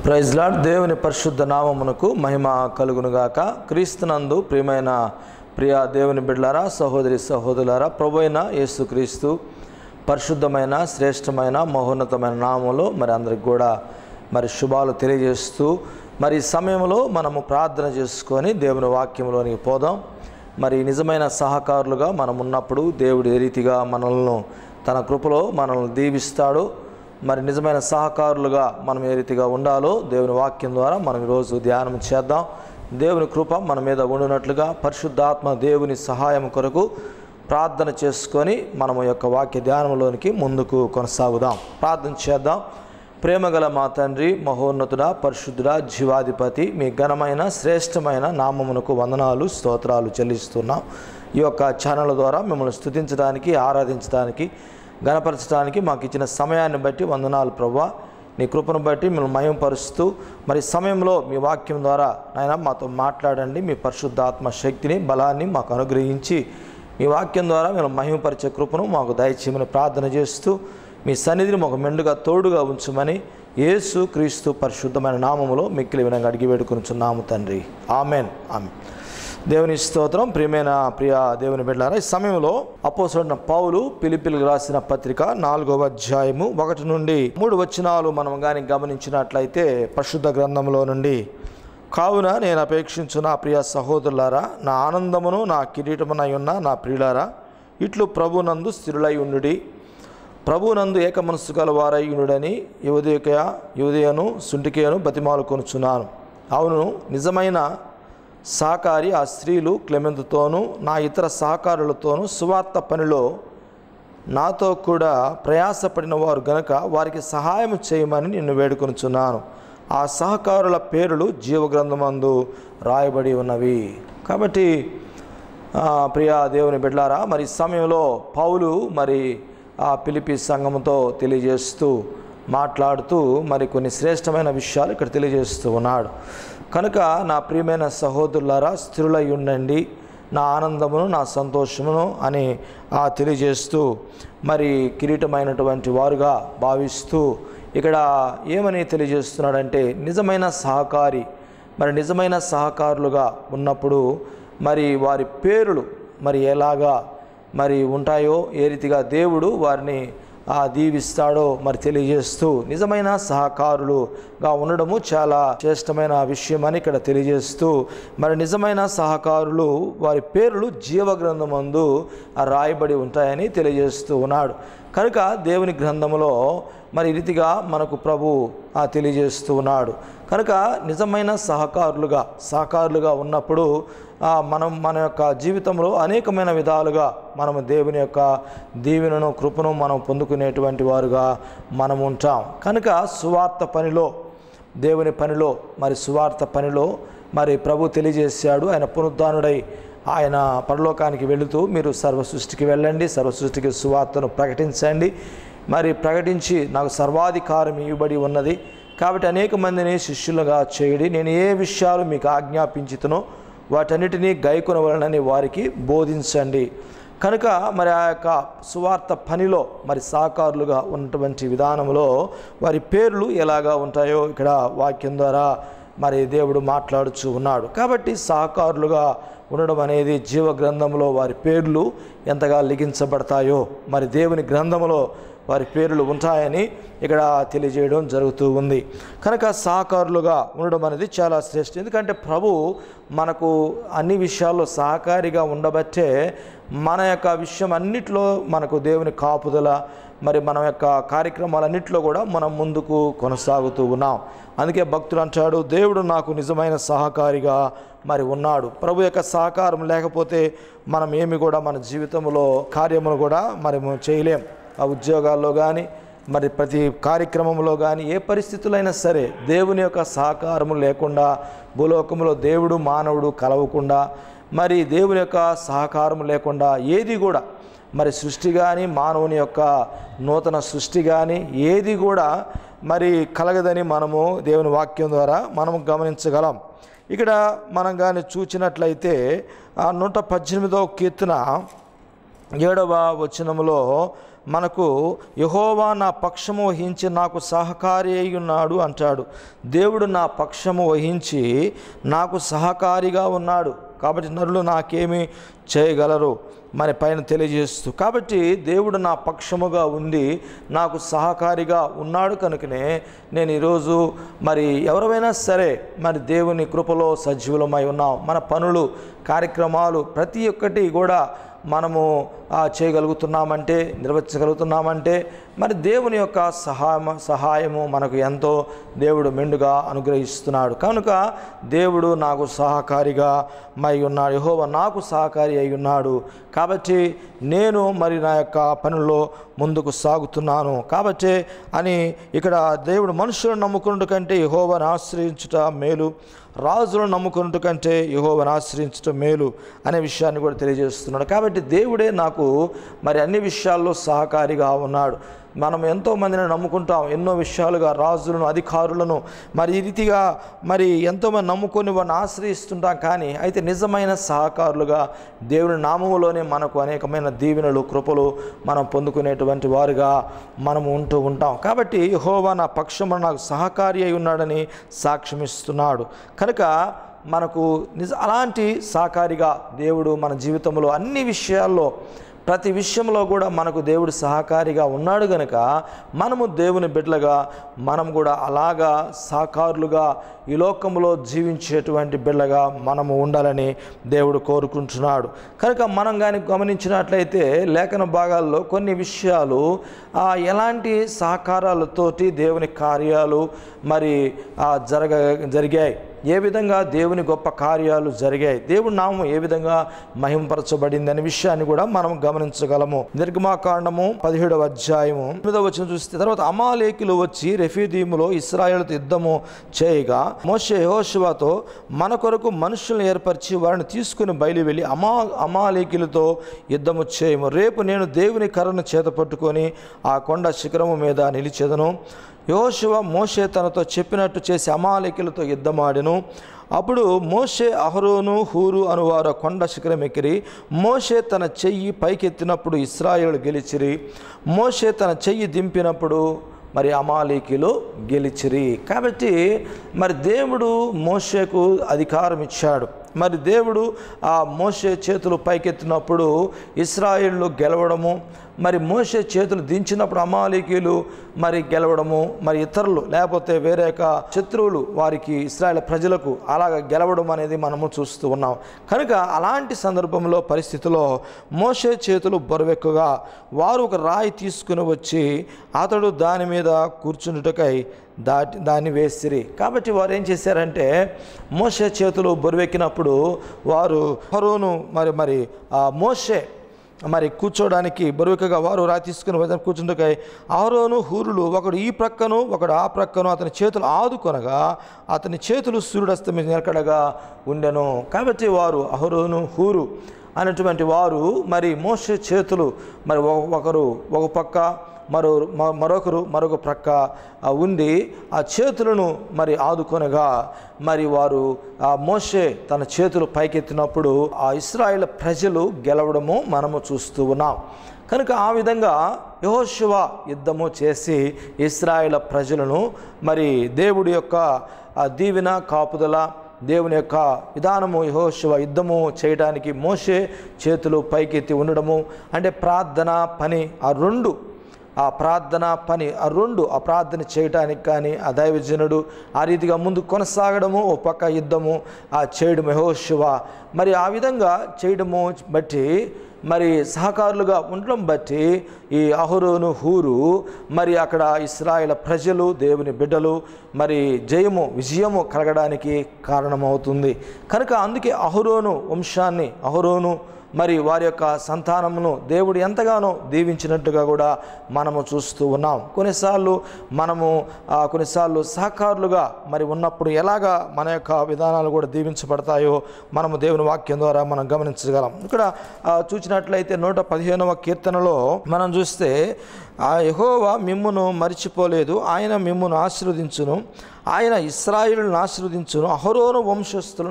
praise lord దేవుని పరిశుద్ధ నామమునకు మహిమ కలుగునుగాక క్రీస్తునందు ప్రియమైన ప్రియ దేవుని బిడ్డలారా సహోదరి సహోదరులారా ప్రభు అయిన యేసుక్రీస్తు పరిశుద్ధమైన శ్రేష్టమైన మహోన్నతమైన నామంలో మరి అందరికి కూడా మరి శుభాలు తెలియజేస్తూ మరి ఈ సమయంలో మనము ప్రార్థన చేసుకొని దేవుని వాక్యంలోనికి పోదాం మరి నిజమైన సహకారులుగా మనం ఉన్నప్పుడు దేవుడు ఏ రీతిగా మనల్ని తన కృపలో మనల్ని దీవిస్తాడు మరి నిజమైన సహకారులుగా మనం ఏ రీతిగా ఉండాలో దేవుని వాక్యం ద్వారా మనం ఈరోజు ధ్యానం చేద్దాం దేవుని కృప మన మీద ఉండునట్లుగా పరిశుద్ధాత్మ దేవుని సహాయం కొరకు ప్రార్థన చేసుకొని మనము యొక్క వాక్య ధ్యానంలోనికి ముందుకు కొనసాగుదాం ప్రార్థన చేద్దాం ప్రేమగల మా తండ్రి మహోన్నతుడా పరిశుద్ధుడా జీవాధిపతి మీ ఘనమైన శ్రేష్టమైన నామమునకు వందనాలు స్తోత్రాలు చెల్లిస్తున్నాం ఈ యొక్క ఛానల్ ద్వారా మిమ్మల్ని స్తుతించడానికి ఆరాధించడానికి గణపరచడానికి మాకు ఇచ్చిన సమయాన్ని బట్టి వందనాలు ప్రభా నీ కృపను బట్టి మిమ్మల్ని మయంపరుస్తూ మరి సమయంలో మీ వాక్యం ద్వారా నాయన మాతో మాట్లాడండి మీ పరిశుద్ధాత్మ శక్తిని బలాన్ని మాకు అనుగ్రహించి మీ వాక్యం ద్వారా మేము మహిమపరిచే కృపను మాకు దయచేయమని ప్రార్థన చేస్తూ మీ సన్నిధిని మాకు మెండుగా తోడుగా ఉంచమని యేసు క్రీస్తు పరిశుద్ధమైన నామములో మిక్కిలి వినంగా అడిగి వేడుకొనుచున్నాము తండ్రి ఆమెన్ ఆమెన్ దేవుని స్తోత్రం ప్రియమైన ప్రియ దేవుని బిడ్డారా ఈ సమయంలో అపోసడిన పౌలు పిలిపిలికి రాసిన పత్రిక నాలుగవ అధ్యాయము ఒకటి నుండి మూడు వచనాలు మనం కానీ గమనించినట్లయితే పరిశుద్ధ గ్రంథంలో నుండి కావున నేను అపేక్షించు నా ప్రియ సహోదరులారా నా ఆనందమును నా కిరీటమునై ఉన్న నా ప్రియులారా ఇట్లు ప్రభునందు స్థిరులై ఉండుడి ప్రభునందు ఏక మనస్సు గల వారై ఉండుడని యువదేక యువదయను సుంటికేను బతిమాలు కొనుచున్నాను అవును నిజమైన సహకారి ఆ స్త్రీలు క్లెమెంతుతోనూ నా ఇతర సహకారులతోనూ సువార్త పనిలో నాతో కూడా ప్రయాసపడిన వారు గనుక వారికి సహాయం చేయమని నిన్ను వేడుకొనుచున్నాను ఆ సహకారుల పేర్లు జీవగ్రంథమందు రాయబడి ఉన్నవి కాబట్టి ఆ, ప్రియ దేవుని బిడ్లారా మరి ఈ సమయంలో పౌలు మరి ఆ పిలిపి సంఘముతో తెలియజేస్తూ మాట్లాడుతూ మరి కొన్ని శ్రేష్టమైన విషయాలు ఇక్కడ తెలియజేస్తూ ఉన్నాడు కనుక నా ప్రియమైన సహోదరులారా స్థిరులై ఉండండి నా ఆనందమును నా సంతోషమును అని ఆ తెలియజేస్తూ మరి కిరీటమైనటువంటి వారుగా భావిస్తూ ఇక్కడ ఏమని తెలియజేస్తున్నాడంటే నిజమైన సహకారి మరి నిజమైన సహకారులుగా ఉన్నప్పుడు మరి వారి పేర్లు మరి ఎలాగా మరి ఉంటాయో ఏ రీతిగా దేవుడు వారిని ఆ దీవిస్తాడో మరి తెలియజేస్తూ నిజమైన సహకారులుగా ఉండడము చాలా శ్రేష్టమైన విషయం అని ఇక్కడ తెలియజేస్తూ మరి నిజమైన సహకారులు వారి పేర్లు జీవగ్రంథమందు రాయబడి ఉంటాయని తెలియజేస్తూ ఉన్నాడు కనుక దేవుని గ్రంథములో మరి ఈ రీతిగా మనకు ప్రభు ఆ తెలియజేస్తూ ఉన్నాడు కనుక నిజమైన సహకారులుగా సహకారులుగా ఉన్నప్పుడు ఆ, మనం మన యొక్క జీవితంలో అనేకమైన విధాలుగా మనము దేవుని యొక్క దీవెనను కృపను మనం పొందుకునేటువంటి వారుగా మనం ఉంటాం కనుక సువార్త పనిలో దేవుని పనిలో మరి సువార్త పనిలో మరి ప్రభు తెలియజేశాడు ఆయన పునరుద్ధానుడై ఆయన పరలోకానికి వెళుతూ మీరు సర్వ సృష్టికి వెళ్ళండి సర్వ సృష్టికి సువార్తను ప్రకటించండి మరి ప్రకటించి నాకు సర్వాధికారం ఇవ్వబడి ఉన్నది కాబట్టి అనేక మందిని శిష్యులుగా చేయడి నేను ఏ విషయాలు మీకు ఆజ్ఞాపించుతునో వాటన్నిటినీ గైకొనవలనని వారికి బోధించండి కనుక మరి ఆ యొక్క సువార్త పనిలో మరి సహకారులుగా ఉన్నటువంటి విధానంలో వారి పేర్లు ఎలాగా ఉంటాయో ఇక్కడ వాక్యం ద్వారా మరి దేవుడు మాట్లాడుచూ ఉన్నాడు కాబట్టి సహకారులుగా ఉండడం అనేది జీవ గ్రంథంలో వారి పేర్లు ఎంతగా లిఖించబడతాయో మరి దేవుని గ్రంథంలో వారి పేర్లు ఉంటాయని ఇక్కడ తెలియజేయడం జరుగుతూ ఉంది కనుక సహకారులుగా ఉండడం అనేది చాలా శ్రేష్టం ఎందుకంటే ప్రభు మనకు అన్ని విషయాల్లో సహకారిగా ఉండబట్టే మన యొక్క విషయం అన్నిట్లో మనకు దేవుని కాపుదల మరి మన యొక్క కార్యక్రమాలన్నింటిలో కూడా మనం ముందుకు కొనసాగుతూ ఉన్నాం అందుకే భక్తుడు అంటాడు దేవుడు నాకు నిజమైన సహకారిగా మరి ఉన్నాడు ప్రభు యొక్క సహకారం లేకపోతే మనం ఏమి కూడా మన జీవితంలో కార్యములు కూడా మరి మనం చేయలేం ఆ ఉద్యోగాల్లో కానీ మరి ప్రతి కార్యక్రమంలో కానీ ఏ పరిస్థితులైనా సరే దేవుని యొక్క సహకారము లేకుండా భూలోకంలో దేవుడు మానవుడు కలవకుండా మరి దేవుని యొక్క సహకారం లేకుండా ఏది కూడా మరి సృష్టి కానీ మానవుని యొక్క నూతన సృష్టి కానీ ఏది కూడా మరి కలగదని మనము దేవుని వాక్యం ద్వారా మనము గమనించగలం ఇక్కడ మనం కానీ చూచినట్లయితే ఆ నూట పద్దెనిమిదవ కీర్తన ఏడవ వచనములో మనకు యహోవా నా పక్షము వహించి నాకు సహకారి అయి ఉన్నాడు అంటాడు దేవుడు నా పక్షము వహించి నాకు సహకారిగా ఉన్నాడు కాబట్టి నరులు నాకేమి చేయగలరు మరి పైన తెలియజేస్తూ కాబట్టి దేవుడు నా పక్షముగా ఉండి నాకు సహకారిగా ఉన్నాడు కనుకనే నేను ఈరోజు మరి ఎవరైనా సరే మరి దేవుని కృపలో సజీవులమై ఉన్నాం మన పనులు కార్యక్రమాలు ప్రతి ఒక్కటి కూడా మనము ఆ, చేయగలుగుతున్నామంటే నిర్వహించగలుగుతున్నామంటే మరి దేవుని యొక్క సహాయం సహాయము మనకు ఎంతో దేవుడు మెండుగా అనుగ్రహిస్తున్నాడు కనుక దేవుడు నాకు సహకారిగా మై ఉన్నాడు యెహోవా నాకు సహకారి అయి ఉన్నాడు కాబట్టి నేను మరి నా యొక్క పనుల్లో ముందుకు సాగుతున్నాను కాబట్టి అని ఇక్కడ దేవుడు మనుషులను నమ్ముకున్నట్టు కంటే యహోవను ఆశ్రయించుట మేలు రాజులను నమ్ముకున్నట్టు కంటే యహోవను ఆశ్రయించటం మేలు అనే విషయాన్ని కూడా తెలియజేస్తున్నాడు కాబట్టి దేవుడే నాకు మరి అన్ని విషయాల్లో సహకారిగా ఉన్నాడు మనం ఎంతో మందిని నమ్ముకుంటాం ఎన్నో విషయాలుగా రాజులను అధికారులను మరి ఈ రీతిగా మరి ఎంతోమంది నమ్ముకొని వారిని ఆశ్రయిస్తుంటాం కానీ అయితే నిజమైన సహకారులుగా దేవుని నామములోనే మనకు అనేకమైన దీవెనలు కృపలు మనం పొందుకునేటువంటి వారుగా మనం ఉంటూ ఉంటాం కాబట్టి యెహోవా నా పక్షమున నాకు సహకారి అయి ఉన్నాడని సాక్ష్యమిస్తున్నాడు కనుక మనకు నిజ అలాంటి సహకారిగా దేవుడు మన జీవితంలో అన్ని విషయాల్లో ప్రతి విషయంలో కూడా మనకు దేవుడు సహకారిగా ఉన్నాడు గనుక మనము దేవుని బిడ్డలుగా మనం కూడా అలాగా సహకారులుగా ఈ లోకంలో జీవించేటువంటి బిడ్డగా మనము ఉండాలని దేవుడు కోరుకుంటున్నాడు కనుక మనం కానీ గమనించినట్లయితే లేఖన భాగాల్లో కొన్ని విషయాలు ఆ, ఎలాంటి సహకారాలతోటి దేవుని కార్యాలు మరి ఆ, జరగ జరిగాయి ఏ విధంగా దేవుని గొప్ప కార్యాలు జరిగాయి దేవుని నామం ఏ విధంగా మహింపరచబడింది అనే విషయాన్ని కూడా మనం గమనించగలము నిర్గమాకాండము పదిహేడవ అధ్యాయము ఎనిమిదవ వచ్చిన చూస్తే తర్వాత అమాలేకులు వచ్చి రెఫీదీములో ఇస్రాయేల్తో యుద్ధము చేయగా మోషే యెహోషువతో మన కొరకు మనుషులను ఏర్పరిచి వారిని తీసుకుని బయలు వెళ్ళి అమా అమాలేకులతో యుద్ధము చేయము రేపు నేను దేవుని కర్రను చేత పట్టుకొని ఆ కొండ శిఖరము మీద నిలిచెదను యోశువ మోషే తనతో చెప్పినట్టు చేసి అమాలికులతో యుద్ధమాడెను అప్పుడు మోషే అహరోను హూరు అనువారు ఆ కొండ శిఖరం ఎక్కిరి మోషే తన చెయ్యి పైకెత్తినప్పుడు ఇస్రాయేలు గెలిచిరి మోషే తన చెయ్యి దింపినప్పుడు మరి అమాలీకులు గెలిచిరి కాబట్టి మరి దేవుడు మోషేకు అధికారం ఇచ్చాడు మరి దేవుడు ఆ మోషే చేతులు పైకెత్తినప్పుడు ఇస్రాయిళ్ళు గెలవడము మరి మోషే చేతులు దించినప్పుడు అమాలీకీలు మరి గెలవడము మరి ఇతరులు లేకపోతే వేరే యొక్క శత్రువులు వారికి ఇస్రాయేల్ ప్రజలకు అలాగ గెలవడం అనేది మనము చూస్తూ ఉన్నాం కనుక అలాంటి సందర్భంలో పరిస్థితిలో మోషే చేతులు బరువెక్కుగా వారు ఒక రాయి తీసుకుని వచ్చి అతడు దాని మీద కూర్చుండుటకై దాటి దాన్ని వేసిరి కాబట్టి వారు ఏం చేశారంటే మోషే చేతులు బరువెక్కినప్పుడు వారు ఫరోను మరి మరి ఆ మోషే మరి కూర్చోడానికి బరువుకగా వారు రా తీసుకుని వచ్చి కూర్చుండకాయ ఆరోను హూరులు ఒకడు ఈ ప్రక్కను ఒకడు ఆ ప్రక్కను అతని చేతులు ఆదుకొనగా అతని చేతులు సూర్యుడస్తమి నిలకడగా ఉండెను కాబట్టి వారు అహరోను హూరు అనేటువంటి వారు మరి మోసే చేతులు మరి ఒక- ఒకరు ఒక పక్క మరో మ- మరొకరు మరొక ప్రక్క ఆ, ఉండి ఆ చేతులను మరి ఆదుకొనగా మరి వారు ఆ మోషే తన చేతులు పైకెత్తినప్పుడు ఆ ఇస్రాయేల్ ప్రజలు గెలవడము మనము చూస్తూ ఉన్నాం కనుక ఆ విధంగా యెహోషువ యుద్ధము చేసి ఇస్రాయేల్ ప్రజలను మరి దేవుడి యొక్క ఆ దీవెన కాపుదల దేవుని యొక్క విధానము యెహోషువ యుద్ధము చేయడానికి మోషే చేతులు పైకెత్తి ఉండడము అంటే ప్రార్థన పని ఆ రెండు ఆ ప్రార్థన పని ఆ రెండు ఆ ప్రార్థన చేయటానికి కానీ ఆ దైవజనుడు ఆ రీతిగా ముందు కొనసాగడము ఓ పక్క యుద్ధము ఆ చేయడం యెహోషువ మరి ఆ విధంగా చేయడము బట్టి మరి సహకారులుగా ఉండడం బట్టి ఈ అహరోను హూరు మరి అక్కడ ఇస్రాయేల్ ప్రజలు దేవుని బిడ్డలు మరి జయము విజయము కలగడానికి కారణమవుతుంది కనుక అందుకే అహరోను వంశాన్ని అహరోను మరి వారి యొక్క సంతానమును దేవుడు ఎంతగానో దీవించినట్టుగా కూడా మనము చూస్తూ ఉన్నాం కొన్నిసార్లు మనము ఆ, కొన్నిసార్లు సహకారులుగా మరి ఉన్నప్పుడు ఎలాగా మన యొక్క విధానాలు కూడా దీవించబడతాయో మనము దేవుని వాక్యం ద్వారా మనం గమనించగలం ఇక్కడ ఆ, చూసినట్లయితే నూట పదిహేనవ కీర్తనలో మనం చూస్తే ఆ యెహోవా మిమ్మును మరిచిపోలేదు ఆయన మిమ్మును ఆశీర్వదించును ఆయన ఇస్రాయిలను ఆశీర్వదించును అహరోను వంశస్థులను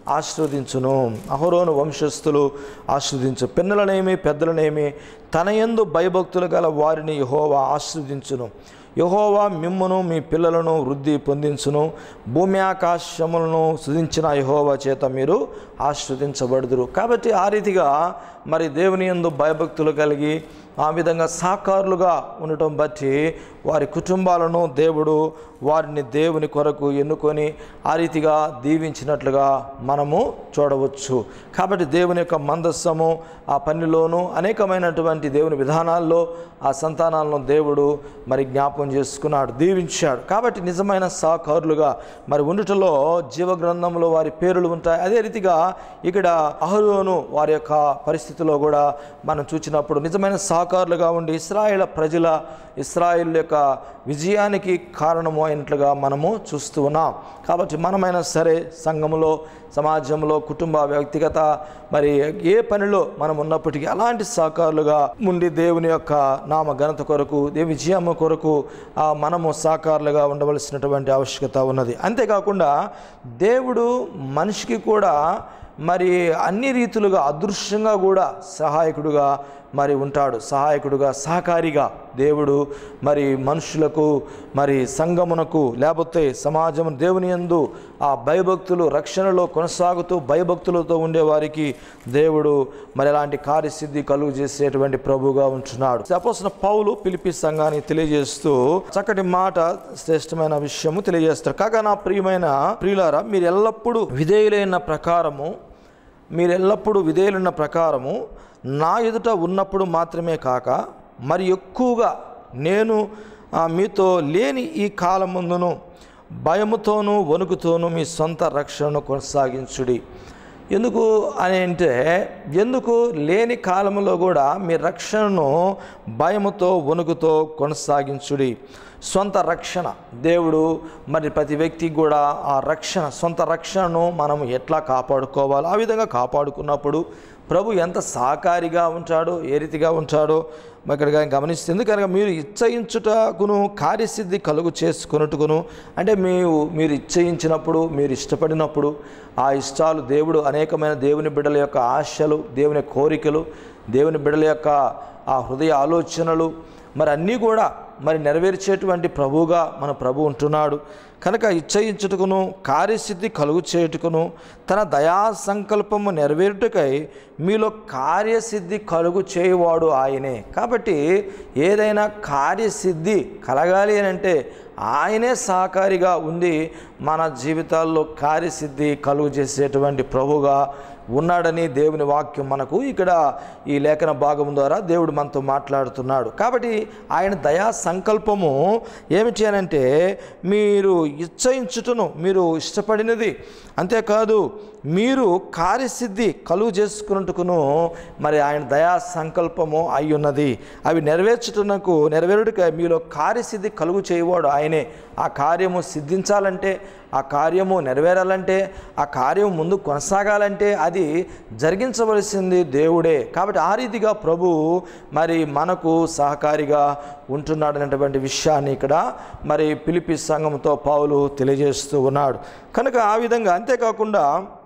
ఆశీర్వదించును అహరోను వంశస్థులు ఆశీర్వదించు పిన్నలనేమి పెద్దలనేమి తన యందు భయభక్తులు గల వారిని యహోవా ఆశీర్వదించును యహోవా మిమ్మును మీ పిల్లలను వృద్ధి పొందించును భూమి ఆకాశములను సృజించిన యహోవా చేత మీరు ఆశ్రదించబడుదురు కాబట్టి ఆ రీతిగా మరి దేవుని యందు భయభక్తులు కలిగి ఆ విధంగా సాకారులుగా ఉండటం బట్టి వారి కుటుంబాలను దేవుడు వారిని దేవుని కొరకు ఎన్నుకొని ఆ రీతిగా దీవించినట్లుగా మనము చూడవచ్చు కాబట్టి దేవుని యొక్క మందస్సము ఆ పనిలోనూ అనేకమైనటువంటి దేవుని విధానాల్లో ఆ సంతానాలను దేవుడు మరి జ్ఞాపం చేసుకున్నాడు దీవించాడు కాబట్టి నిజమైన సాకారులుగా మరి ఉండుటలో జీవగ్రంథంలో వారి పేర్లు ఉంటాయి అదే రీతిగా ఇక్కడ అహరోను వారి యొక్క పరిస్థితిలో కూడా మనం చూసినప్పుడు నిజమైన సాకారులుగా ఉండి ఇస్రాయేల్ ప్రజల ఇస్రాయిల్ యొక్క విజయానికి కారణము అయినట్లుగా మనము చూస్తూ ఉన్నాం కాబట్టి మనమైనా సరే సంఘంలో సమాజంలో కుటుంబ వ్యక్తిగత మరి ఏ పనిలో మనం ఉన్నప్పటికీ అలాంటి సాకారులుగా ఉండి దేవుని యొక్క నామ ఘనత కొరకు దేవి విజయమ్మ కొరకు ఆ మనము సాకారులుగా ఉండవలసినటువంటి ఆవశ్యకత ఉన్నది అంతేకాకుండా దేవుడు మనిషికి కూడా మరి అన్ని రీతులుగా అదృశ్యంగా కూడా సహాయకుడుగా మరి ఉంటాడు సహాయకుడుగా సహకారిగా దేవుడు మరి మనుషులకు మరి సంగమునకు లేకపోతే సమాజం దేవుని యందు ఆ భయభక్తులు రక్షణలో కొనసాగుతూ భయభక్తులతో ఉండేవారికి దేవుడు మరి అలాంటి కార్యసిద్ధి కలుగు చేసేటువంటి ప్రభుగా ఉంటున్నాడు అపోసిన పౌలు పిలిపి సంఘాన్ని తెలియజేస్తూ చక్కటి మాట శ్రేష్టమైన విషయము తెలియజేస్తారు కాగా నా ప్రియమైన ప్రియులారా మీరు ఎల్లప్పుడూ విధేయులైన ప్రకారము మీరు ఎల్లప్పుడూ విధేయులున్న ప్రకారము నా ఎదుట ఉన్నప్పుడు మాత్రమే కాక మరి ఎక్కువగా నేను ఆ, మీతో లేని ఈ కాలముందును భయముతోనూ వణుకుతోనూ మీ సొంత రక్షణను కొనసాగించుడి ఎందుకు అని అంటే ఎందుకు లేని కాలంలో కూడా మీ రక్షణను భయముతో వణుకుతో కొనసాగించుడి సొంత రక్షణ దేవుడు మరి ప్రతి వ్యక్తికి కూడా ఆ రక్షణ సొంత రక్షణను మనం ఎట్లా కాపాడుకోవాలో ఆ విధంగా కాపాడుకున్నప్పుడు ప్రభు ఎంత సహకారిగా ఉంటాడో ఏ రీతిగా ఉంటాడో ఇక్కడ గమనిస్తుంది ఎందుకనగా మీరు ఇచ్చయించుటకును కార్యసిద్ధి కలుగు చేసుకున్నట్టుకును అంటే మీరు మీరు ఇచ్చయించినప్పుడు మీరు ఇష్టపడినప్పుడు ఆ ఇష్టాలు దేవుడు అనేకమైన దేవుని బిడ్డల యొక్క ఆశలు దేవుని కోరికలు దేవుని బిడ్డల యొక్క ఆ హృదయ ఆలోచనలు మరి అన్నీ కూడా మరి నెరవేర్చేటువంటి ప్రభువుగా మన ప్రభు ఉంటున్నాడు కనుక ఇచ్చయించుటకును కార్యసిద్ధి కలుగు చేయుటకును తన దయా సంకల్పము నెరవేరుటకై మీలో కార్యసిద్ధి కలుగు చేయువాడు ఆయనే కాబట్టి ఏదైనా కార్యసిద్ధి కలగాలి అని అంటే ఆయనే సహకారిగా ఉండి మన జీవితాల్లో కార్యసిద్ధి కలుగు చేసేటువంటి ప్రభుగా ఉన్నాడని దేవుని వాక్యం మనకు ఇక్కడ ఈ లేఖన భాగం ద్వారా దేవుడు మనతో మాట్లాడుతున్నాడు కాబట్టి ఆయన దయా సంకల్పము ఏమిటి అని అంటే మీరు ఇచ్చయించుటను మీరు ఇష్టపడినది అంతేకాదు మీరు కార్యసిద్ధి కలుగు చేసుకున్నట్టుకును మరి ఆయన దయా సంకల్పము అయి ఉన్నది అవి నెరవేర్చుటకు నెరవేరుడిక మీలో కార్యసిద్ధి కలుగు చేయవాడు ఆయనే ఆ కార్యము సిద్ధించాలంటే ఆ కార్యము నెరవేరాలంటే ఆ కార్యం ముందు కొనసాగాలంటే అది జరిగించవలసింది దేవుడే కాబట్టి ఆ రీతిగా ప్రభు మరి మనకు సహకారిగా ఉంటున్నాడనేటువంటి విషయాన్ని ఇక్కడ మరి పిలిపి సంఘంతో పౌలు తెలియజేస్తూ ఉన్నాడు కనుక ఆ విధంగా అంతేకాకుండా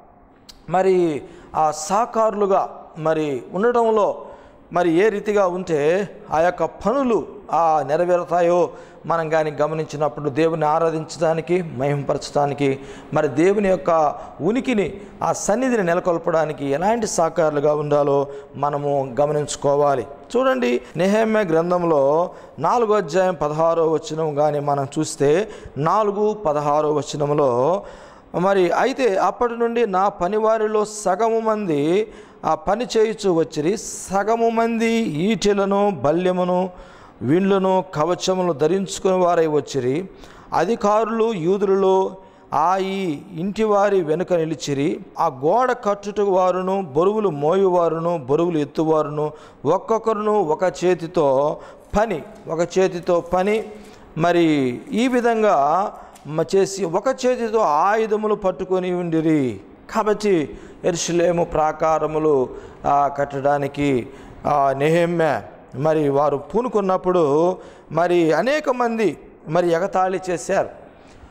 మరి ఆ సహకారులుగా మరి ఉండటంలో మరి ఏ రీతిగా ఉంటే ఆ యొక్క పనులు ఆ నెరవేరుతాయో మనం కానీ గమనించినప్పుడు దేవుని ఆరాధించడానికి మహింపరచడానికి మరి దేవుని యొక్క ఉనికిని ఆ సన్నిధిని నెలకొల్పడానికి ఎలాంటి సహకారులుగా ఉండాలో మనము గమనించుకోవాలి చూడండి నెహమ్య గ్రంథంలో నాలుగో అధ్యాయం పదహారో వచనం కానీ మనం చూస్తే నాలుగు పదహారో వచనంలో మరి అయితే అప్పటి నుండి నా పనివారిలో సగము మంది ఆ పని చేయుచు వచ్చిరి సగము మంది ఈటెలను బల్యమును విండ్లను కవచములు ధరించుకుని వారై వచ్చిరి అధికారులు యూదులలో ఆ ఈ ఇంటివారి వెనుక నిలిచిరి ఆ గోడ కట్టుట వారును బరువులు మోయువారును బరువులు ఎత్తువారును ఒక్కొక్కరును ఒక చేతితో పని ఒక చేతితో పని మరి ఈ విధంగా మ- చేసి ఒక చేతితో ఆయుధములు పట్టుకొని ఉండిరి కాబట్టి ఎరుషులేము ప్రాకారములు ఆ, కట్టడానికి ఆ, నెహెమ్య మరి వారు పూనుకున్నప్పుడు మరి అనేక మంది మరి ఎగతాళి చేశారు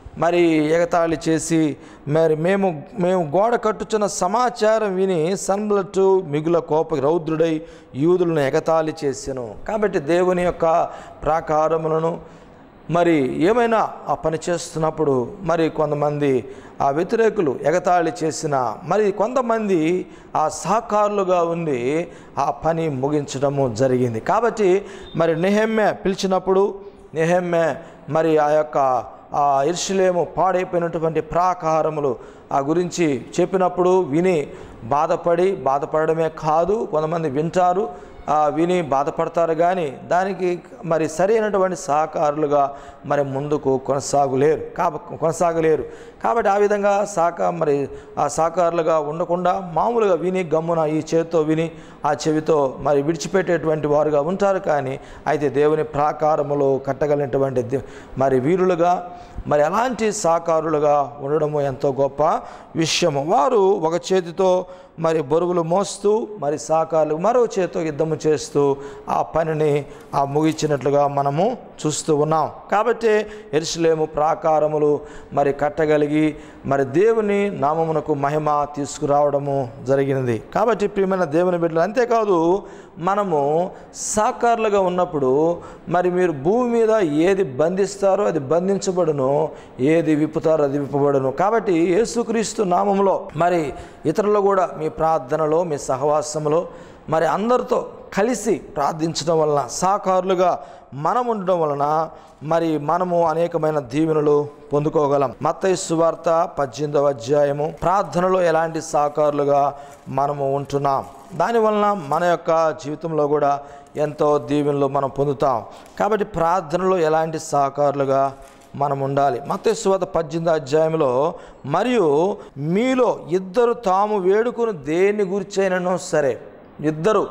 మరి ఎగతాళి చేసి మరి మేము మేము గోడ కట్టుచున్న సమాచారం విని సన్బలట్టు మిగుల కోప రౌద్రుడై యూదులను ఎగతాళి చేసెను కాబట్టి దేవుని యొక్క ప్రాకారములను మరి ఏమైనా ఆ పని చేస్తున్నప్పుడు మరి కొంతమంది ఆ వ్యతిరేకులు ఎగతాళి చేసిన మరి కొంతమంది ఆ సహకారులుగా ఉండి ఆ పని ముగించడము జరిగింది కాబట్టి మరి నెహమ్మె పిలిచినప్పుడు నెహమ్మె మరి ఆ యొక్క ఆ ఇర్షులేము పాడైపోయినటువంటి ప్రాకారములు ఆ గురించి చెప్పినప్పుడు విని బాధపడి బాధపడమే కాదు కొంతమంది వింటారు ఆ విని బాధపడతారు కానీ దానికి మరి సరైనటువంటి సహకారులుగా మరి ముందుకు కొనసాగులేరు కాబ కొనసాగలేరు కాబట్టి ఆ విధంగా సహక మరి ఆ సహకారులుగా ఉండకుండా మామూలుగా విని గమ్మున ఈ చేతితో విని ఆ చెవితో మరి విడిచిపెట్టేటువంటి వారుగా ఉంటారు కానీ అయితే దేవుని ప్రాకారములో కట్టగలిగినటువంటి దే- మరి వీరులుగా మరి అలాంటి సహకారులుగా ఉండడము ఎంతో గొప్ప విషయము వారు ఒక చేతితో మరి బరువులు మోస్తూ మరి సహకారులు మరో చేతితో యుద్ధము చేస్తూ ఆ పనిని ఆ ముగించినట్లుగా మనము చూస్తూ ఉన్నాం కాబట్టి ఎరుసలేము ప్రాకారములు మరి కట్టగలిగి మరి దేవుని నామమునకు మహిమ తీసుకురావడము జరిగినది కాబట్టి ప్రియమైన దేవుని బిడ్డలు అంతేకాదు మనము సాకారులుగా ఉన్నప్పుడు మరి మీరు భూమి మీద ఏది బంధిస్తారో అది బంధించబడును ఏది విప్పుతారో అది విప్పబడును కాబట్టి యేసుక్రీస్తు నామములో మరి ఇతరులు కూడా మీ ప్రార్థనలో మీ సహవాసంలో మరి అందరితో కలిసి ప్రార్థించడం వలన సాకారులుగా మనం ఉండడం వలన మరి మనము అనేకమైన దీవెనలు పొందుకోగలం మత్తయి సువార్త పద్దెనిమిదవ అధ్యాయము ప్రార్థనలో ఎలాంటి సాకారులుగా మనము ఉంటున్నాం దానివలన మన యొక్క జీవితంలో కూడా ఎంతో దీవెనలు మనం పొందుతాం కాబట్టి ప్రార్థనలో ఎలాంటి సహకారులుగా మనం ఉండాలి మతేశ్వత పద్దెనిమిది అధ్యాయంలో మరియు మీలో ఇద్దరు తాము వేడుకుని దేన్ని గురిచైనను సరే ఇద్దరు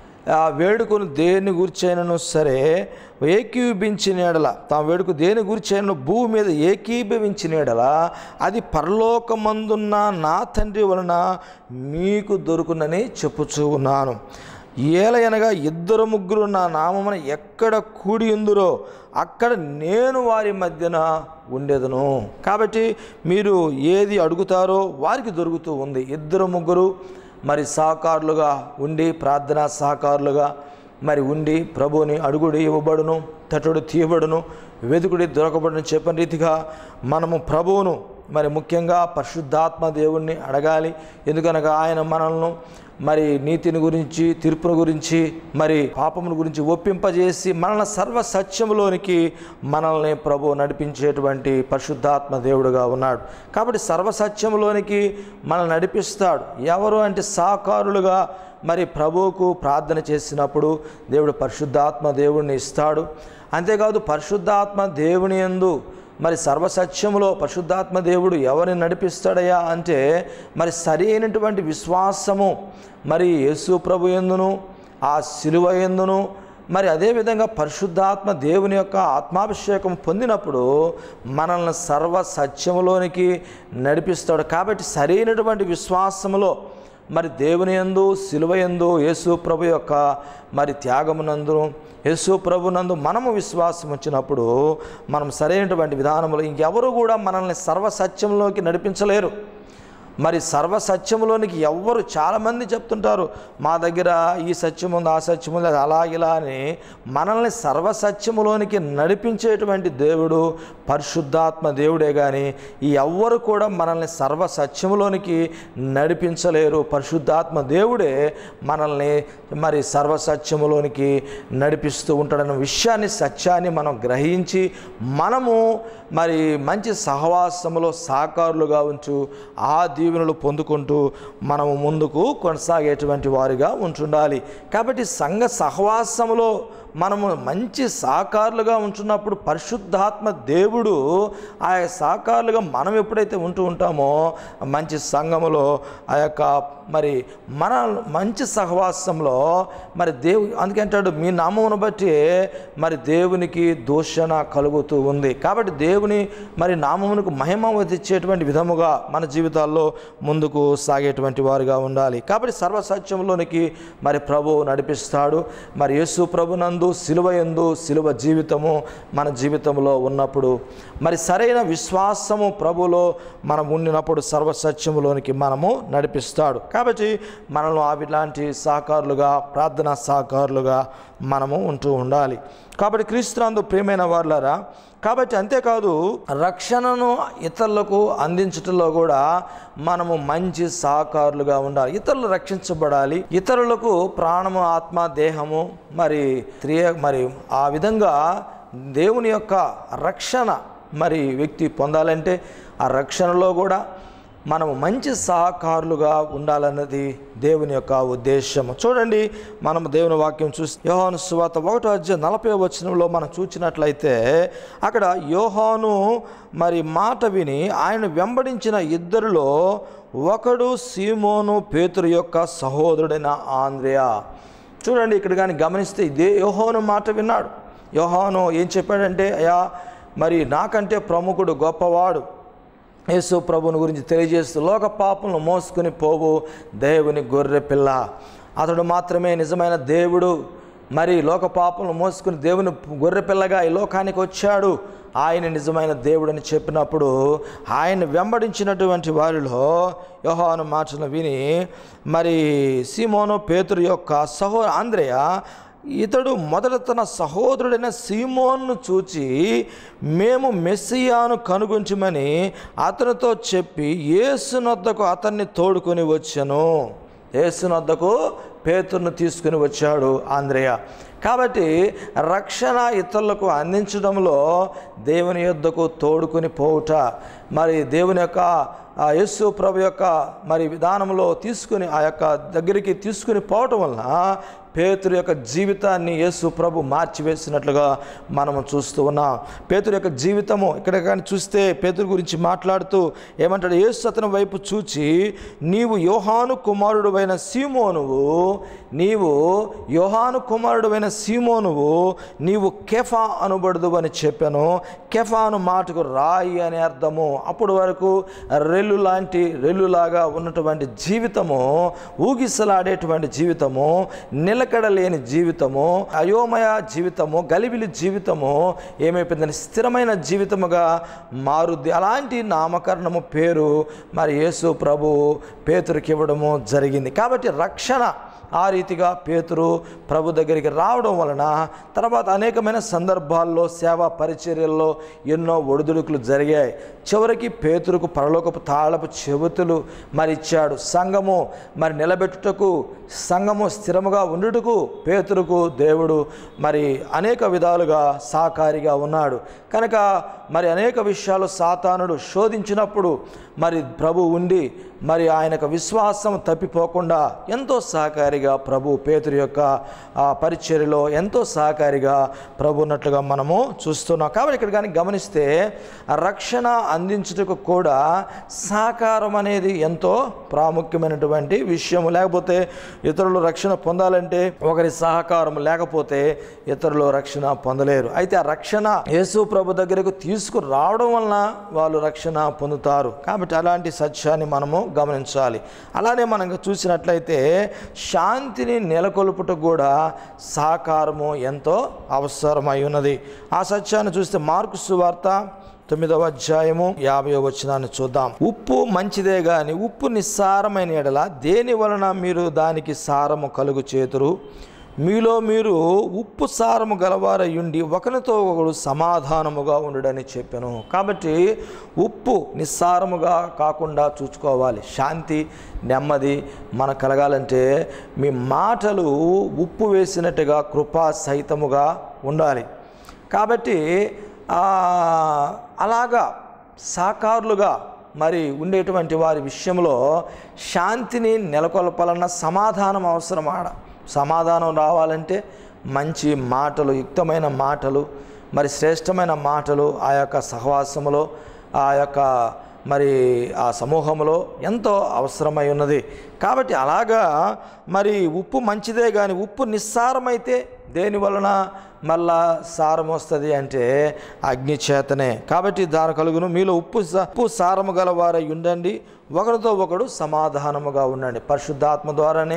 ఆ వేడుకను దేని గురిచైనను సరే ఏకీభించిన ఎడల తాము వేడుకు దేని గురిచైనను భూమి మీద ఏకీభవించిన ఎడల అది పరలోకమందున్న నా తండ్రి వలన మీకు దొరుకునని చెప్పుచూ ఉన్నాను ఏలయనగా ఇద్దరు ముగ్గురు నా నామమున ఎక్కడ కూడి ఉందురో అక్కడ నేను వారి మధ్యన ఉండేదను కాబట్టి మీరు ఏది అడుగుతారో వారికి దొరుకుతూ ఉంది ఇద్దరు ముగ్గురు మరి సహకారులుగా ఉండి ప్రార్థనా సహకారులుగా మరి ఉండి ప్రభువుని అడుగుడి ఇవ్వబడును తటుడు తీయబడును వెతుకుడి దొరకబడును చెప్పిన రీతిగా మనము ప్రభువును మరి ముఖ్యంగా పరిశుద్ధాత్మ దేవుణ్ణి అడగాలి ఎందుకనగా ఆయన మనల్ని మరి నీతిని గురించి తీర్పును గురించి మరి పాపముల గురించి ఒప్పింపజేసి మనల్ని సర్వ సత్యములోనికి మనల్ని ప్రభు నడిపించేటువంటి పరిశుద్ధాత్మ దేవుడుగా ఉన్నాడు కాబట్టి సర్వ సత్యములోనికి మనల్ని నడిపిస్తాడు ఎవరు అంటే సాకారులుగా మరి ప్రభువుకు ప్రార్థన చేసినప్పుడు దేవుడు పరిశుద్ధాత్మ దేవుడిని ఇస్తాడు అంతేకాదు పరిశుద్ధాత్మ దేవుని యందు మరి సర్వసత్యములో పరిశుద్ధాత్మ దేవుడు ఎవరిని నడిపిస్తాడయ్యా అంటే మరి సరి అయినటువంటి విశ్వాసము మరి యేసు ప్రభు ఎందును ఆ శిలువ ఎందును మరి అదేవిధంగా పరిశుద్ధాత్మ దేవుని యొక్క ఆత్మాభిషేకం పొందినప్పుడు మనల్ని సర్వ సత్యములోనికి నడిపిస్తాడు కాబట్టి సరైనటువంటి విశ్వాసములో మరి దేవుని యందు సిలువ యందు యేసు ప్రభు యొక్క మరి త్యాగమునందు యేసు ప్రభునందు మనము విశ్వాసం వచ్చినప్పుడు మనం సరైనటువంటి విధానంలో ఇంకెవరు కూడా మనల్ని సర్వసత్యంలోకి నడిపించలేరు మరి సర్వసత్యములోనికి ఎవ్వరు చాలామంది చెప్తుంటారు మా దగ్గర ఈ సత్యం ఉంది ఆ సత్యం ఉంది అది అలా ఇలా అని మనల్ని సర్వసత్యములోనికి నడిపించేటువంటి దేవుడు పరిశుద్ధాత్మ దేవుడే కానీ ఈ ఎవ్వరు కూడా మనల్ని సర్వసత్యములోనికి నడిపించలేరు పరిశుద్ధాత్మ దేవుడే మనల్ని మరి సర్వసత్యములోనికి నడిపిస్తూ ఉంటాడన్న విషయాన్ని సత్యాన్ని మనం గ్రహించి మనము మరి మంచి సహవాసములో సహకారులుగా ఉంచు ఆ దీవెనలు పొందుకుంటూ మనము ముందుకు కొనసాగేటువంటి వారిగా ఉంటుండాలి కాబట్టి సంఘ సహవాసములో మనము మంచి సహకారులుగా ఉంటున్నప్పుడు పరిశుద్ధాత్మ దేవుడు ఆ సహకారులుగా మనం ఎప్పుడైతే ఉంటూ ఉంటామో మంచి సంఘములో ఆ యొక్క మరి మన మంచి సహవాసంలో మరి దేవు అందుకే అంటాడు మీ నామమును బట్టి మరి దేవునికి దూషణ కలుగుతూ ఉంది కాబట్టి దేవుని మరి నామమునకు మహిమ వదిచ్చేటువంటి విధముగా మన జీవితాల్లో ముందుకు సాగేటువంటి వారుగా ఉండాలి కాబట్టి సర్వసత్యంలోనికి మరి ప్రభు నడిపిస్తాడు మరి యేసు ప్రభునందు యందు సిలువ యందు సిలువ జీవితము మన జీవితంలో ఉన్నప్పుడు మరి సరైన విశ్వాసము ప్రభులో మనం ఉండినప్పుడు సర్వసత్యములోనికి మనము నడిపిస్తాడు కాబట్టి మనల్ని అవిలాంటి సహకారులుగా ప్రార్థనా సహకారులుగా మనము ఉంటూ ఉండాలి కాబట్టి క్రీస్తునందు ప్రియమైన వాళ్ళారా కాబట్టి అంతేకాదు రక్షణను ఇతరులకు అందించటంలో కూడా మనము మంచి సహకారులుగా ఉండాలి ఇతరులు రక్షించబడాలి ఇతరులకు ప్రాణము ఆత్మ దేహము మరి త్రియ మరి ఆ విధంగా దేవుని యొక్క రక్షణ మరి వ్యక్తి పొందాలంటే ఆ రక్షణలో కూడా మనము మంచి సహకారులుగా ఉండాలన్నది దేవుని యొక్క ఉద్దేశం చూడండి మనం దేవుని వాక్యం చూసి యోహాను సువాత ఒకటో అధ్యాయం నలభై వచనంలో మనం చూసినట్లయితే అక్కడ యోహాను మరి మాట విని ఆయన వెంబడించిన ఇద్దరిలో ఒకడు సీమోను పేతురు యొక్క సహోదరుడైన ఆంద్రియా చూడండి ఇక్కడ కానీ గమనిస్తే ఇదే యోహాను మాట విన్నాడు యోహాను ఏం చెప్పాడంటే అయ్యా మరి నాకంటే ప్రముఖుడు గొప్పవాడు యేసు ప్రభుని గురించి తెలియజేస్తూ లోక పాపలను మోసుకుని పోవు దేవుని గొర్రె పిల్ల అతడు మాత్రమే నిజమైన దేవుడు మరి లోక పాపలను మోసుకుని దేవుని గొర్రె పిల్లగా ఈ లోకానికి వచ్చాడు ఆయన నిజమైన దేవుడని చెప్పినప్పుడు ఆయన వెంబడించినటువంటి వారిలో యోహాను మాటలు విని మరి సీమోను పేతురు యొక్క సహో ఆంధ్రయ ఇతడు మొదట తన సహోదరుడైన సీమోన్ను చూచి మేము మెస్సియాను కనుగొంచమని అతనితో చెప్పి యేసునొద్దకు అతన్ని తోడుకొని వచ్చాను యేసునొద్దకు పేతుర్ను తీసుకుని వచ్చాడు ఆంధ్రేయ కాబట్టి రక్షణ ఇతరులకు అందించడంలో దేవుని యొద్దకు తోడుకొని పోవుట మరి దేవుని యొక్క ఆ యేసు ప్రభు యొక్క మరి విధానంలో తీసుకుని ఆ యొక్క దగ్గరికి తీసుకుని పోవటం వలన పేతురు యొక్క జీవితాన్ని యేసు ప్రభు మార్చివేసినట్లుగా మనము చూస్తూ ఉన్నాం పేతురు యొక్క జీవితము ఇక్కడ కానీ చూస్తే పేతురు గురించి మాట్లాడుతూ ఏమంటాడు యేసు అతని వైపు చూచి నీవు యోహాను కుమారుడు అయిన సీమోనువు నీవు యోహాను కుమారుడు అయిన సీమోనువు నీవు కెఫా అనబడదు అని చెప్పాను కెఫాను మాటకు రాయి అనే అర్థము అప్పటి వరకు రెల్లు లాంటి రెల్లులాగా ఉన్నటువంటి జీవితము ఊగిసలాడేటువంటి జీవితము నిలకడలేని జీవితము అయోమయ జీవితము గలిబిలి జీవితము ఏమైపోయిందని స్థిరమైన జీవితముగా మారుద్ది అలాంటి నామకరణము పేరు మరి యేసు ప్రభు పేతురికి ఇవ్వడము జరిగింది కాబట్టి రక్షణ ఆ రీతిగా పేతురు ప్రభు దగ్గరికి రావడం వలన తర్వాత అనేకమైన సందర్భాల్లో సేవా పరిచర్యల్లో ఎన్నో ఒడిదుడుకులు జరిగాయి చివరికి పేతురుకు పరలోకపు తాళపు చెబుతులు మరి ఇచ్చాడు సంఘము మరి నిలబెట్టుటకు సంఘము స్థిరముగా ఉండుటకు పేతురుకు దేవుడు మరి అనేక విధాలుగా సహకారిగా ఉన్నాడు కనుక మరి అనేక విషయాలు సాతానుడు శోధించినప్పుడు మరి ప్రభు ఉండి మరి ఆయనకు విశ్వాసం తప్పిపోకుండా ఎంతో సహకారిగా ప్రభు పేతురు యొక్క ఆ పరిచర్యలో ఎంతో సహకారిగా ప్రభు ఉన్నట్లుగా మనము చూస్తున్నాం కాబట్టి ఇక్కడ కానీ గమనిస్తే ఆ రక్షణ అందించుటకు కూడా సహకారం అనేది ఎంతో ప్రాముఖ్యమైనటువంటి విషయము లేకపోతే ఇతరులు రక్షణ పొందాలంటే ఒకరి సహకారం లేకపోతే ఇతరులు రక్షణ పొందలేరు అయితే ఆ రక్షణ యేసు ప్రభు దగ్గరకు తీసుకురావడం వలన వాళ్ళు రక్షణ పొందుతారు కాబట్టి అలాంటి సత్యాన్ని మనము గమనించాలి అలానే మనం చూసినట్లయితే శాంతిని నెలకొల్పుట కూడా సహకారము ఎంతో అవసరమై ఉన్నది ఆ సత్యాన్ని చూస్తే మార్కు సువార్త తొమ్మిదవ అధ్యాయము యాభై వచనాన్ని చూద్దాం ఉప్పు మంచిదే గాని ఉప్పు నిస్సారమైన ఎడల దేని వలన మీరు దానికి సారము కలుగు చేతురు మీలో మీరు ఉప్పు సారము గలవారయుండి ఒకరితో ఒకడు సమాధానముగా ఉండడని చెప్పాను కాబట్టి ఉప్పు నిస్సారముగా కాకుండా చూసుకోవాలి శాంతి నెమ్మది మనకు కలగాలంటే మీ మాటలు ఉప్పు వేసినట్టుగా కృపా సహితముగా ఉండాలి కాబట్టి ఆ, అలాగా సాకారులుగా మరి ఉండేటువంటి వారి విషయంలో శాంతిని నెలకొల్పాలన్న సమాధానం అవసరం ఆడ సమాధానం రావాలంటే మంచి మాటలు యుక్తమైన మాటలు మరి శ్రేష్టమైన మాటలు ఆ యొక్క సహవాసములో ఆ యొక్క మరి ఆ సమూహంలో ఎంతో అవసరమై ఉన్నది కాబట్టి అలాగా మరి ఉప్పు మంచిదే కానీ ఉప్పు నిస్సారమైతే దేని వలన మళ్ళా సారం వస్తుంది అంటే అగ్ని చేతనే కాబట్టి దాని కలుగును మీలో ఉప్పు స- ఉప్పు సారము గలవారై ఉండండి ఒకరితో ఒకడు సమాధానముగా ఉండండి పరిశుద్ధాత్మ ద్వారానే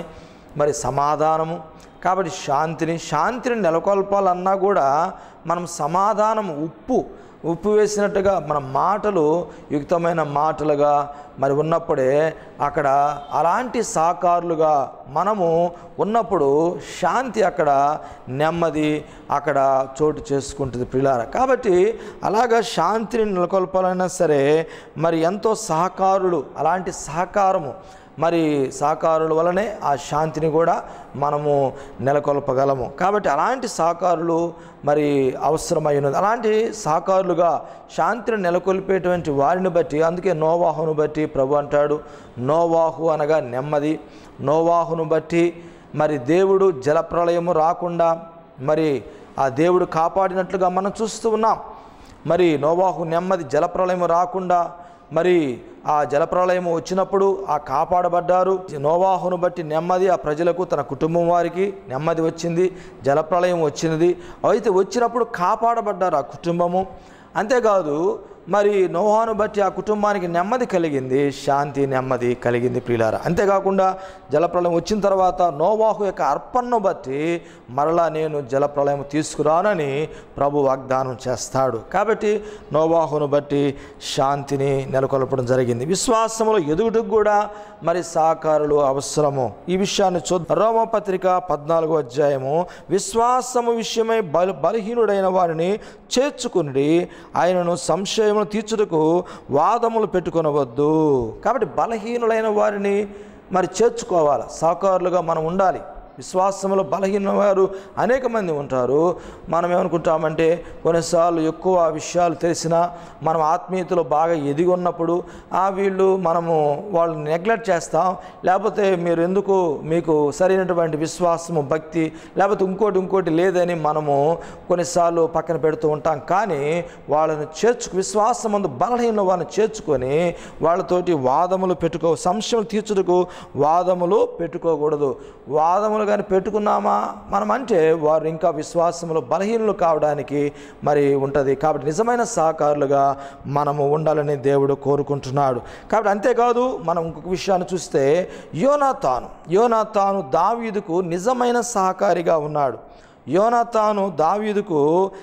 మరి సమాధానము కాబట్టి శాంతిని శాంతిని నెలకొల్పాలన్నా కూడా మనం సమాధానం ఉప్పు ఉప్పు వేసినట్టుగా మన మాటలు యుక్తమైన మాటలుగా మరి ఉన్నప్పుడే అక్కడ అలాంటి సాకారులుగా మనము ఉన్నప్పుడు శాంతి అక్కడ నెమ్మది అక్కడ చోటు చేసుకుంటుంది పిల్లార కాబట్టి అలాగా శాంతిని నెలకొల్పాలైనా సరే మరి ఎంతో సహకారులు అలాంటి సహకారము మరి సహకారుల వలనే ఆ శాంతిని కూడా మనము నెలకొల్పగలము కాబట్టి అలాంటి సహకారులు మరి అవసరమై ఉన్నది అలాంటి సహకారులుగా శాంతిని నెలకొల్పేటువంటి వారిని బట్టి అందుకే నోవాహును బట్టి ప్రభు అంటాడు నోవాహు అనగా నెమ్మది నోవాహును బట్టి మరి దేవుడు జలప్రళయము రాకుండా మరి ఆ దేవుడు కాపాడినట్లుగా మనం చూస్తూ ఉన్నాం మరి నోవాహు నెమ్మది జలప్రళయం రాకుండా మరి ఆ జలప్రళయం వచ్చినప్పుడు ఆ కాపాడబడ్డారు నోవాహును బట్టి నెమ్మది ఆ ప్రజలకు తన కుటుంబం వారికి నెమ్మది వచ్చింది జలప్రళయం వచ్చినది అయితే వచ్చినప్పుడు కాపాడబడ్డారు ఆ కుటుంబము అంతేకాదు మరి నోహాను బట్టి ఆ కుటుంబానికి నెమ్మది కలిగింది శాంతి నెమ్మది కలిగింది ప్రియులార అంతేకాకుండా జలప్రలయం వచ్చిన తర్వాత నోవాహు యొక్క అర్పణను బట్టి మరలా నేను జలప్రలయం తీసుకురానని ప్రభు వాగ్దానం చేస్తాడు కాబట్టి నోవాహును బట్టి శాంతిని నెలకొల్పడం జరిగింది విశ్వాసములో ఎదుగుటకు కూడా మరి సహకారులు అవసరము ఈ విషయాన్ని చూద్దాం రోమపత్రిక పద్నాలుగో అధ్యాయము విశ్వాసము విషయమై బల బలహీనుడైన వారిని చేర్చుకుని ఆయనను సంశయమును తీర్చుటకు వాదములు పెట్టుకొనవద్దు కాబట్టి బలహీనులైన వారిని మరి చేర్చుకోవాలి సహకారులుగా మనం ఉండాలి విశ్వాసంలో బలహీన వారు అనేక మంది ఉంటారు మనం ఏమనుకుంటామంటే కొన్నిసార్లు ఎక్కువ విషయాలు తెలిసినా మనం ఆత్మీయతలో బాగా ఎదిగి ఉన్నప్పుడు ఆ వీళ్ళు మనము వాళ్ళని నెగ్లెక్ట్ చేస్తాం లేకపోతే మీరు ఎందుకు మీకు సరైనటువంటి విశ్వాసము భక్తి లేకపోతే ఇంకోటి ఇంకోటి లేదని మనము కొన్నిసార్లు పక్కన పెడుతూ ఉంటాం కానీ వాళ్ళని చేర్చుకు విశ్వాసం ముందు బలహీన వాళ్ళని చేర్చుకొని వాళ్ళతోటి వాదములు పెట్టుకో సంశయం తీర్చుటకు వాదములు పెట్టుకోకూడదు వాదములు కానీ పెట్టుకున్నామా మనం అంటే వారు ఇంకా విశ్వాసములో బలహీనులు కావడానికి మరి ఉంటుంది కాబట్టి నిజమైన సహకారులుగా మనము ఉండాలని దేవుడు కోరుకుంటున్నాడు కాబట్టి అంతేకాదు మనం ఇంకొక విషయాన్ని చూస్తే యోనాతాను యోనాతాను దావీదుకు నిజమైన సహకారిగా ఉన్నాడు యోనాతాను దావీదుకు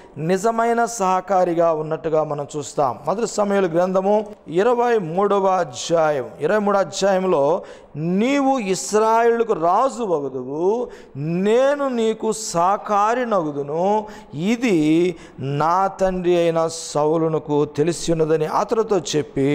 నిజమైన సహకారిగా ఉన్నట్టుగా మనం చూస్తాం మొదటి సమయాల గ్రంథము ఇరవై మూడవ అధ్యాయం ఇరవై మూడవ అధ్యాయంలో నీవు ఇస్రాయేళ్లకు రాజు వగుదువు నేను నీకు సహకారి నగుదును ఇది నా తండ్రి అయిన సౌలునకు తెలిసి ఉన్నదని అతనితో చెప్పి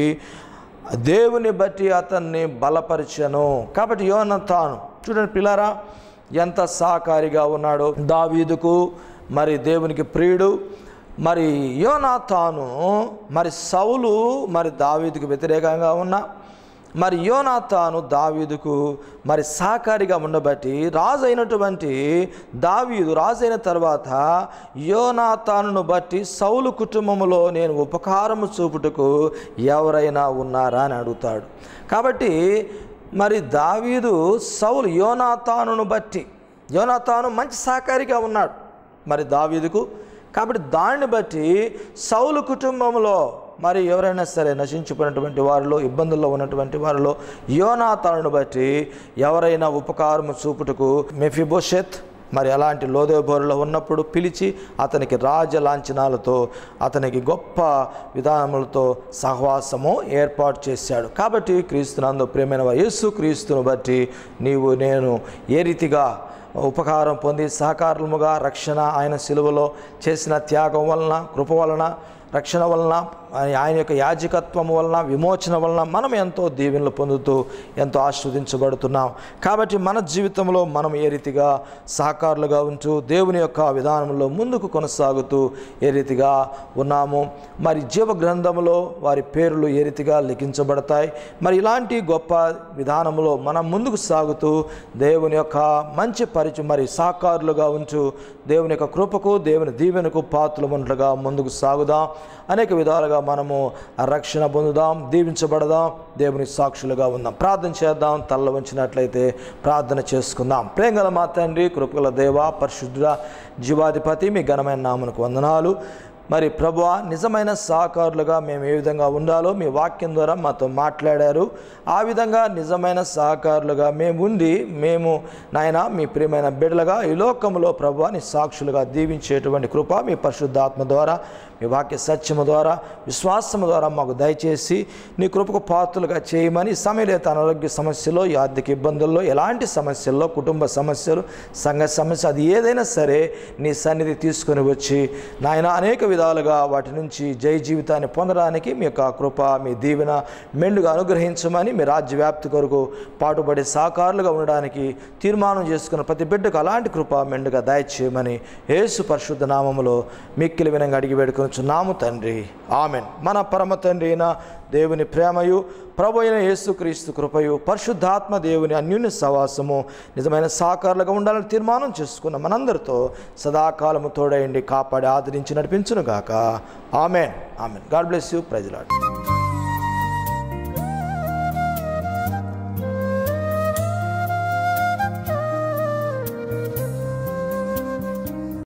దేవుని బట్టి అతన్ని బలపరిచను కాబట్టి యోనతాను చూడండి పిల్లారా ఎంత సహకారిగా ఉన్నాడో దావీదుకు మరి దేవునికి ప్రియుడు మరి యోనాతాను మరి సౌలు మరి దావీదుకు వ్యతిరేకంగా ఉన్న మరి యోనాతాను దావీదుకు మరి సహకారిగా ఉండబట్టి రాజు అయినటువంటి దావీదు రాజు అయిన తర్వాత యోనాతానును బట్టి సౌలు కుటుంబములో నేను ఉపకారము చూపుటకు ఎవరైనా ఉన్నారా అని అడుగుతాడు కాబట్టి మరి దావీదు సౌలు యోనాతానును బట్టి యోనాతాను మంచి సహకారిగా ఉన్నాడు మరి దావీదుకు కాబట్టి దాన్ని బట్టి సౌలు కుటుంబంలో మరి ఎవరైనా సరే నశించిపోయినటువంటి వారిలో ఇబ్బందుల్లో ఉన్నటువంటి వారిలో యోనాతానును బట్టి ఎవరైనా ఉపకారము చూపుటకు మెఫిబోషెత్ మరి అలాంటి లోదేబోరులో ఉన్నప్పుడు పిలిచి అతనికి రాజ లాంఛనాలతో అతనికి గొప్ప విధానములతో సహవాసము ఏర్పాటు చేశాడు కాబట్టి క్రీస్తునందు ప్రేమైన వారు యేసు క్రీస్తును బట్టి నీవు నేను ఏ రీతిగా ఉపకారం పొంది సహకారముగా రక్షణ ఆయన సిలువలో చేసిన త్యాగం వలన కృప వలన రక్షణ వలన ఆయన యొక్క యాజకత్వం వలన విమోచన వలన మనం ఎంతో దీవెనలు పొందుతూ ఎంతో ఆస్వాదించబడుతున్నాం కాబట్టి మన జీవితంలో మనం ఏ రీతిగా సహకారులుగా ఉంటూ దేవుని యొక్క విధానంలో ముందుకు కొనసాగుతూ ఏ రీతిగా ఉన్నాము మరి జీవ గ్రంథంలో వారి పేర్లు ఏ రీతిగా లిఖించబడతాయి మరి ఇలాంటి గొప్ప విధానంలో మనం ముందుకు సాగుతూ దేవుని యొక్క మంచి పరిచయం మరి సహకారులుగా ఉంటూ దేవుని యొక్క కృపకు దేవుని దీవెనకు పాత్రలుగా ముందుకు సాగుదాం అనేక విధాలుగా మనము ఆ రక్షణ పొందుదాం దీవించబడదాం దేవుని సాక్షులుగా ఉందాం ప్రార్థన చేద్దాం తల్ల ఉంచినట్లయితే ప్రార్థన చేసుకుందాం ప్రేంగల మా తండ్రి కృపగల దేవ పరిశుద్ధుడ జీవాధిపతి మీ ఘనమైన నామనకు వందనాలు మరి ప్రభు నిజమైన సహకారులుగా మేము ఏ విధంగా ఉండాలో మీ వాక్యం ద్వారా మాతో మాట్లాడారు ఆ విధంగా నిజమైన సహకారులుగా మేము ఉండి మేము నాయన మీ ప్రియమైన బిడ్డలుగా ఈ లోకంలో ప్రభు నీ సాక్షులుగా దీవించేటువంటి కృప మీ పరిశుద్ధాత్మ ద్వారా మీ వాక్య సత్యము ద్వారా విశ్వాసము ద్వారా మాకు దయచేసి నీ కృపకు పాత్రలుగా చేయమని సమయలేత అనారోగ్య సమస్యలో ఈ ఆర్థిక ఇబ్బందుల్లో ఎలాంటి సమస్యల్లో కుటుంబ సమస్యలు సంఘ సమస్య అది ఏదైనా సరే నీ సన్నిధి తీసుకొని వచ్చి నాయన అనేక విధాలుగా వాటి నుంచి జయ జీవితాన్ని పొందడానికి మీ యొక్క కృప మీ దీవెన మెండుగా అనుగ్రహించమని మీ రాజ్య వ్యాప్తి కొరకు పాటుపడి సహకారులుగా ఉండడానికి తీర్మానం చేసుకున్న ప్రతి బిడ్డకు అలాంటి కృప మెండుగా దయచేయమని యేసు పరిశుద్ధ నామములో మిక్కిలి వినంగా అడిగి వేడుకొనుచున్నాము తండ్రి ఆమెన్ మన పరమ తండ్రి అయిన దేవుని ప్రేమయు ప్రభు అయిన యేసుక్రీస్తు కృపయు పరిశుద్ధాత్మ దేవుని అన్యున్య సవాసము నిజమైన సాకారులుగా ఉండాలని తీర్మానం చేసుకున్న మనందరితో సదాకాలము తోడయండి కాపాడి ఆదరించి నడిపించును గాక amen amen God bless you ప్రజలాడు